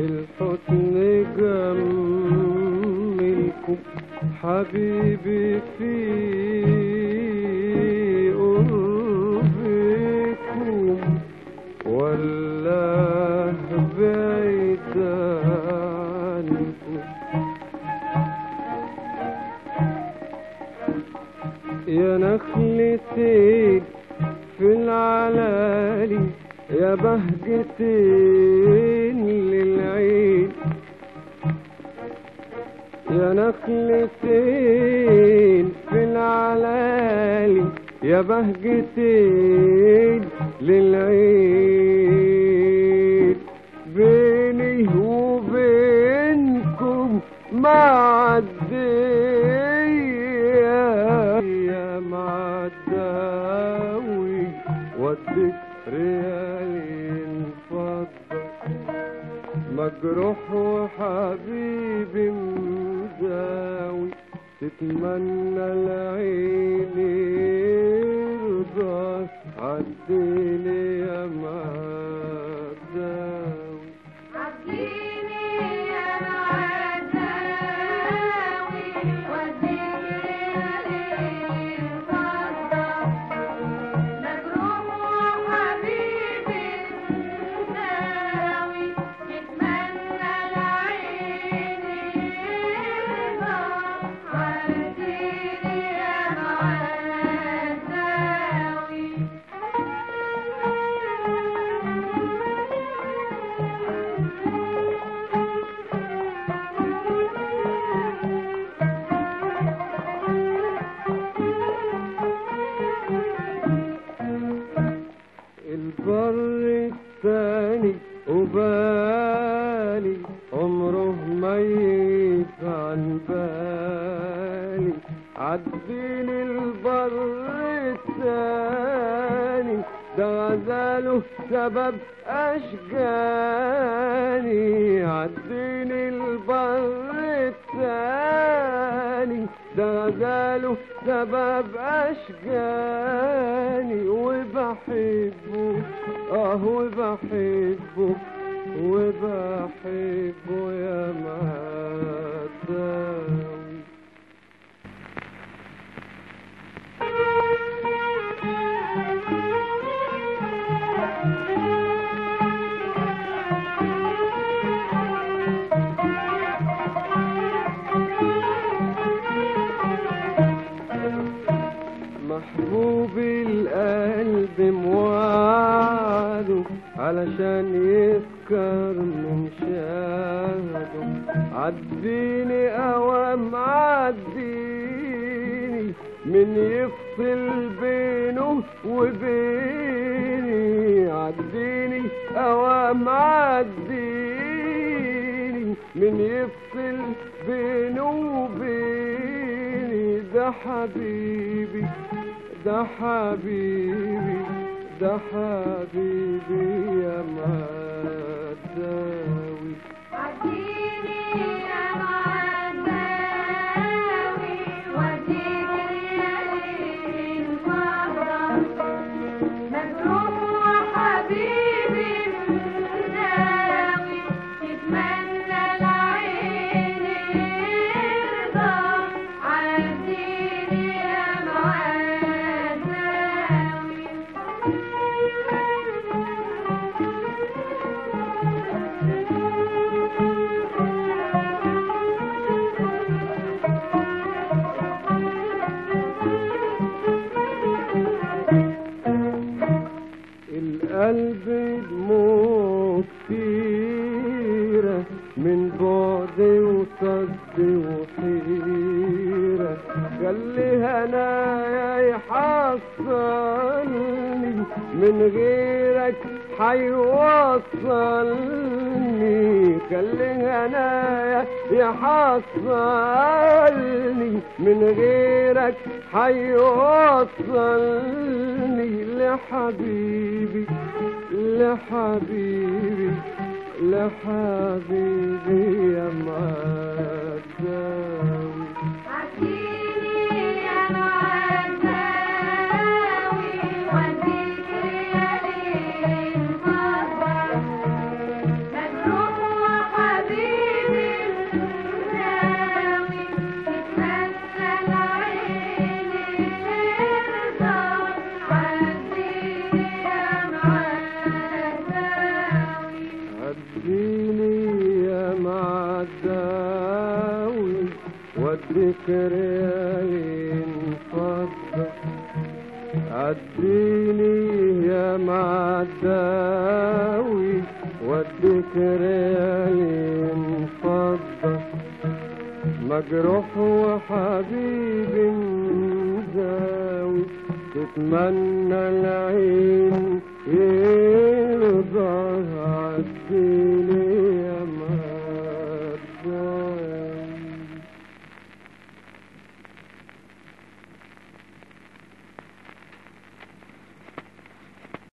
الحسن جملكم حبيبي في قربكم ولا بعيد عنكم يا نخلتين في العلالي يا بهجتين للعين يا نخلتين في العلالي يا بهجتين للعين بيني وبينكم معدية يا معداوي وديك ريالي انفضل مجروح وحبيبي مداوي تتمنى العين يرضى عديلي يا معداوي عديني يا معداوي وديني الفضة مجروح وحبيبي داوي تتمنى العين يرضى عديني يا معداوي البر الثاني وبالي عمره ما عن بالي عديني البر الثاني ده غزاله سبب أشجاني عديني البر الثاني ده غزاله سبب أشجاني وبحبه اه وبحبه وبحبه يا معداوي محبوب القلب موعده علشان يسكر من شهده عديني اوام عديني من يفصل بينه وبيني عديني اوام عديني من يفصل بينه وبيني ده حبيبي ده حبيبي ده حبيبي يا مداوي عديني يا معداوي وديني الفضة مجروح وحبيبي مداوي تتمنى العين يرضى عديني يا معداوي القلب دموع كتيرة من بعد وصد وحيرة خلي هنايا يحصلني من غيرك حيوصلني خلي هنايا يحصلني من غيرك حيوصلني لحبيبي لحبيبي لحبيبي يا مداوي عديني يا معداوي وديني الفضة مجروح عديني يا معداوي والذكر ينفض عديني يا معداوي والذكر ينفض مجروح وحبيبي مزاوي تتمنى العين